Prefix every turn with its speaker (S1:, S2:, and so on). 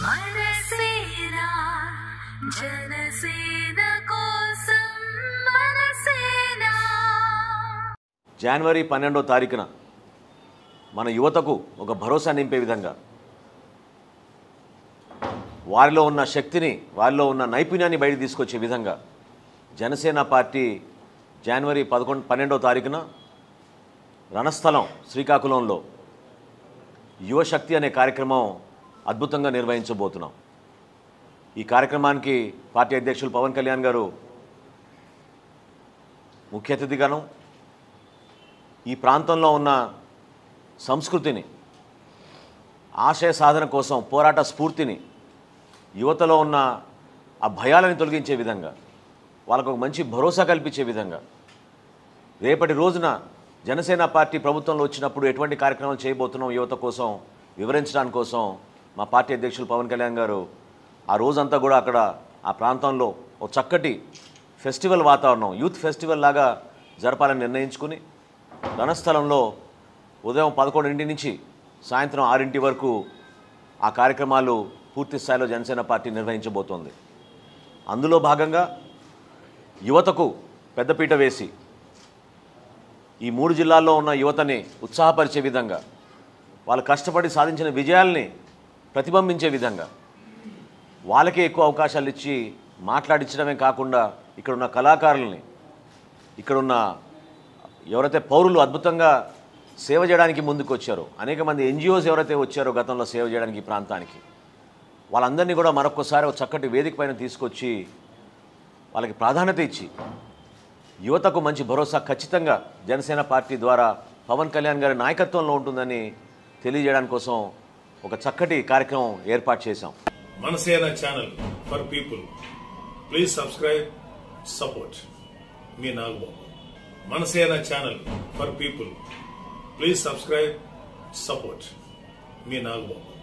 S1: మనసేనా జనసేన కోసం మనసేనా
S2: జనవరి పన్నెండో తారీఖున మన యువతకు ఒక భరోసా నింపే విధంగా వారిలో ఉన్న శక్తిని వారిలో ఉన్న నైపుణ్యాన్ని బయట తీసుకొచ్చే విధంగా జనసేన పార్టీ జనవరి పదకొండు పన్నెండో తారీఖున రణస్థలం శ్రీకాకుళంలో యువశక్తి అనే కార్యక్రమం అద్భుతంగా నిర్వహించబోతున్నాం ఈ కార్యక్రమానికి పార్టీ అధ్యక్షులు పవన్ కళ్యాణ్ గారు ముఖ్య అతిథిగాను ఈ ప్రాంతంలో ఉన్న సంస్కృతిని ఆశయ సాధన కోసం పోరాట స్ఫూర్తిని యువతలో ఉన్న ఆ భయాలను తొలగించే విధంగా వాళ్ళకు ఒక మంచి భరోసా కల్పించే విధంగా రేపటి రోజున జనసేన పార్టీ ప్రభుత్వంలో వచ్చినప్పుడు ఎటువంటి కార్యక్రమాలు చేయబోతున్నాం యువత కోసం వివరించడానికి కోసం మా పార్టీ అధ్యక్షులు పవన్ కళ్యాణ్ గారు ఆ రోజంతా కూడా అక్కడ ఆ ప్రాంతంలో ఒక చక్కటి ఫెస్టివల్ వాతావరణం యూత్ ఫెస్టివల్ లాగా జరపాలని నిర్ణయించుకుని రణస్థలంలో ఉదయం పదకొండింటి నుంచి సాయంత్రం ఆరింటి వరకు ఆ కార్యక్రమాలు పూర్తి స్థాయిలో జనసేన పార్టీ నిర్వహించబోతోంది అందులో భాగంగా యువతకు పెద్దపీట వేసి ఈ మూడు జిల్లాల్లో ఉన్న యువతని ఉత్సాహపరిచే విధంగా వాళ్ళు కష్టపడి సాధించిన విజయాల్ని ప్రతిబింబించే విధంగా వాళ్ళకే ఎక్కువ అవకాశాలు ఇచ్చి మాట్లాడించడమే కాకుండా ఇక్కడున్న కళాకారుల్ని ఇక్కడున్న ఎవరైతే పౌరులు అద్భుతంగా సేవ చేయడానికి ముందుకు వచ్చారో అనేక మంది ఎన్జిఓస్ ఎవరైతే వచ్చారో గతంలో సేవ చేయడానికి ఈ ప్రాంతానికి వాళ్ళందరినీ కూడా మరొకసారి ఒక చక్కటి వేదిక పైన తీసుకొచ్చి వాళ్ళకి ప్రాధాన్యత ఇచ్చి యువతకు మంచి భరోసా ఖచ్చితంగా జనసేన పార్టీ ద్వారా పవన్ కళ్యాణ్ గారి నాయకత్వంలో ఉంటుందని తెలియజేయడానికి కోసం ఒక చక్కటి కార్యక్రమం ఏర్పాటు చేశాం
S3: Manasena channel for people please subscribe support మీ Nagababu Manasena channel for people please subscribe support మీ నాగబాబు